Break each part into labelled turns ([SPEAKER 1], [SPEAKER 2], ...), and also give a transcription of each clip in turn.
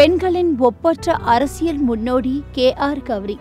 [SPEAKER 1] பெண்களின் ஒப்பற்ற அரசியல் முன்னோடி கே ஆர் கௌரி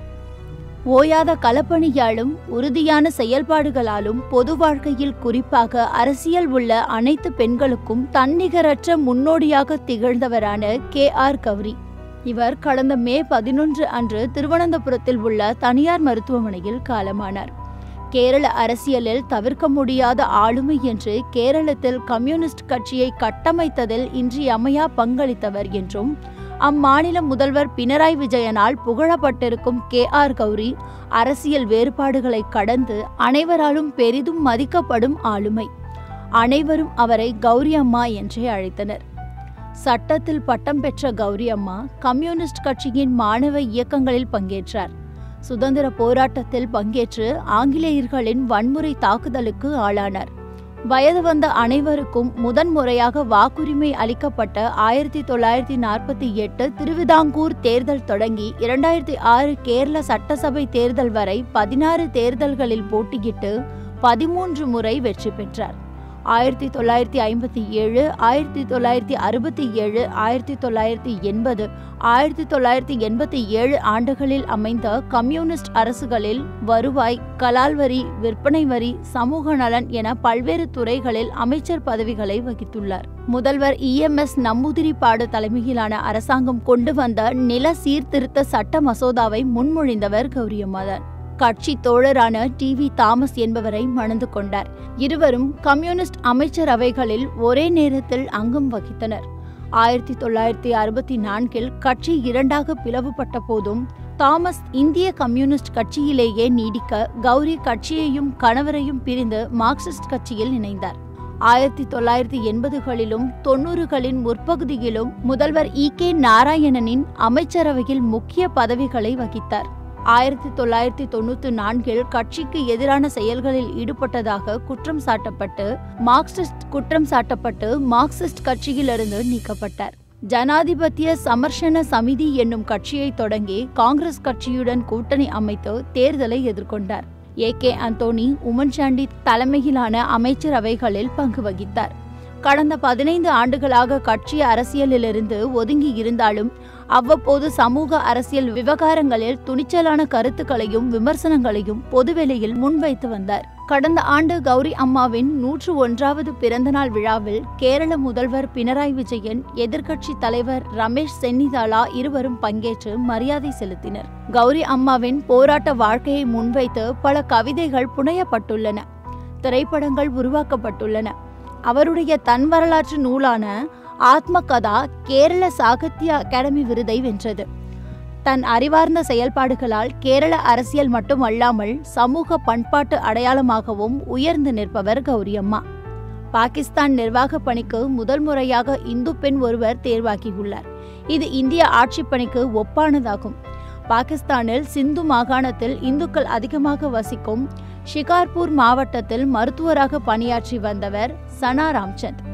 [SPEAKER 1] ஓயாத களப்பணியாலும் உறுதியான செயல்பாடுகளாலும் பொது வாழ்க்கையில் குறிப்பாக அரசியல் உள்ள அனைத்து பெண்களுக்கும் தன்னிகரற்ற முன்னோடியாக திகழ்ந்தவரான கே ஆர் கௌரி இவர் கடந்த மே பதினொன்று அன்று திருவனந்தபுரத்தில் உள்ள தனியார் மருத்துவமனையில் காலமானார் கேரள அரசியலில் தவிர்க்க முடியாத ஆளுமை என்று கேரளத்தில் கம்யூனிஸ்ட் கட்சியை கட்டமைத்ததில் இன்றியமையா பங்களித்தவர் என்றும் அம்மாநில முதல்வர் பினராயி விஜயனால் புகழப்பட்டிருக்கும் கே ஆர் கௌரி அரசியல் வேறுபாடுகளை கடந்து அனைவராலும் பெரிதும் மதிக்கப்படும் ஆளுமை அனைவரும் அவரை கௌரி அம்மா என்றே அழைத்தனர் சட்டத்தில் பட்டம் பெற்ற கௌரி அம்மா கம்யூனிஸ்ட் கட்சியின் மாணவ இயக்கங்களில் பங்கேற்றார் சுதந்திர போராட்டத்தில் பங்கேற்று ஆங்கிலேயர்களின் வன்முறை தாக்குதலுக்கு ஆளானார் வயது வந்த அனைவருக்கும் முதன்முறையாக வாக்குரிமை அளிக்கப்பட்ட ஆயிரத்தி தொள்ளாயிரத்தி நாற்பத்தி எட்டு திருவிதாங்கூர் தேர்தல் தொடங்கி இரண்டாயிரத்தி ஆறு கேரள சட்டசபை தேர்தல் வரை பதினாறு தேர்தல்களில் போட்டியிட்டு பதிமூன்று முறை வெற்றி பெற்றார் ஆயிரத்தி தொள்ளாயிரத்தி ஐம்பத்தி ஏழு ஆயிரத்தி தொள்ளாயிரத்தி அறுபத்தி ஏழு ஆயிரத்தி தொள்ளாயிரத்தி எண்பது ஆயிரத்தி தொள்ளாயிரத்தி எண்பத்தி ஏழு ஆண்டுகளில் அமைந்த கம்யூனிஸ்ட் அரசுகளில் வருவாய் கலால் வரி விற்பனை வரி சமூக நலன் என பல்வேறு துறைகளில் அமைச்சர் பதவிகளை வகித்துள்ளார் முதல்வர் இஎம்எஸ் நம்பூதிரிப்பாடு தலைமையிலான அரசாங்கம் கொண்டு வந்த நில சீர்திருத்த சட்ட மசோதாவை முன்மொழிந்தவர் கௌரியம்மாதான் கட்சி தோழரான டி வி தாமஸ் என்பவரை மணந்து கொண்டார் இருவரும் கம்யூனிஸ்ட் அமைச்சரவைகளில் ஒரே நேரத்தில் அங்கம் வகித்தனர் ஆயிரத்தி தொள்ளாயிரத்தி அறுபத்தி நான்கில் கட்சி இரண்டாக பிளவுபட்ட போதும் தாமஸ் இந்திய கம்யூனிஸ்ட் கட்சியிலேயே நீடிக்க கௌரி கட்சியையும் கணவரையும் பிரிந்து மார்க்சிஸ்ட் கட்சியில் இணைந்தார் ஆயிரத்தி தொள்ளாயிரத்தி எண்பதுகளிலும் தொன்னூறுகளின் முற்பகுதியிலும் முதல்வர் இ கே நாராயணனின் அமைச்சரவையில் முக்கிய பதவிகளை வகித்தார் ஆயிரத்தி தொள்ளாயிரத்தி தொண்ணூத்தி நான்கில் கட்சிக்கு எதிரான செயல்களில் ஈடுபட்டதாக குற்றம் சாட்டப்பட்டு மார்க்சிஸ்ட் குற்றம் சாட்டப்பட்டு மார்க்சிஸ்ட் கட்சியிலிருந்து நீக்கப்பட்டார் ஜனாதிபத்திய சமர்ஷன சமிதி என்னும் கட்சியை தொடங்கி காங்கிரஸ் கட்சியுடன் கூட்டணி அமைத்து தேர்தலை எதிர்கொண்டார் ஏ கே அந்தோனி உமன் சாண்டி தலைமையிலான அமைச்சரவைகளில் பங்கு வகித்தார் கடந்த பதினைந்து ஆண்டுகளாக கட்சி அரசியலிலிருந்து ஒதுங்கி இருந்தாலும் அவ்வப்போது சமூக அரசியல் விவகாரங்களில் துணிச்சலான கருத்துக்களையும் விமர்சனங்களையும் பொதுவெளியில் முன்வைத்து வந்தார் கடந்த ஆண்டு கௌரி அம்மாவின் நூற்று ஒன்றாவது பிறந்தநாள் விழாவில் கேரள முதல்வர் பினராயி விஜயன் எதிர்க்கட்சி தலைவர் ரமேஷ் சென்னிதாலா இருவரும் பங்கேற்று மரியாதை செலுத்தினர் கௌரி அம்மாவின் போராட்ட வாழ்க்கையை முன்வைத்து பல கவிதைகள் புனையப்பட்டுள்ளன திரைப்படங்கள் உருவாக்கப்பட்டுள்ளன அவருடைய தன் வரலாற்று நூலான ஆத்மகதா கேரள சாகித்ய அகாடமி விருதை வென்றது தன் அறிவார்ந்த செயல்பாடுகளால் கேரள அரசியல் மட்டுமல்லாமல் சமூக பண்பாட்டு அடையாளமாகவும் உயர்ந்து நிற்பவர் கௌரியம்மா பாகிஸ்தான் நிர்வாக பணிக்கு முதல் முறையாக இந்து பெண் ஒருவர் தேர்வாகியுள்ளார் இது இந்திய ஆட்சி பணிக்கு ஒப்பானதாகும் பாகிஸ்தானில் சிந்து மாகாணத்தில் இந்துக்கள் அதிகமாக வசிக்கும் ஷிகார்பூர் மாவட்டத்தில் மருத்துவராக பணியாற்றி வந்தவர் சனா ராம்சந்த்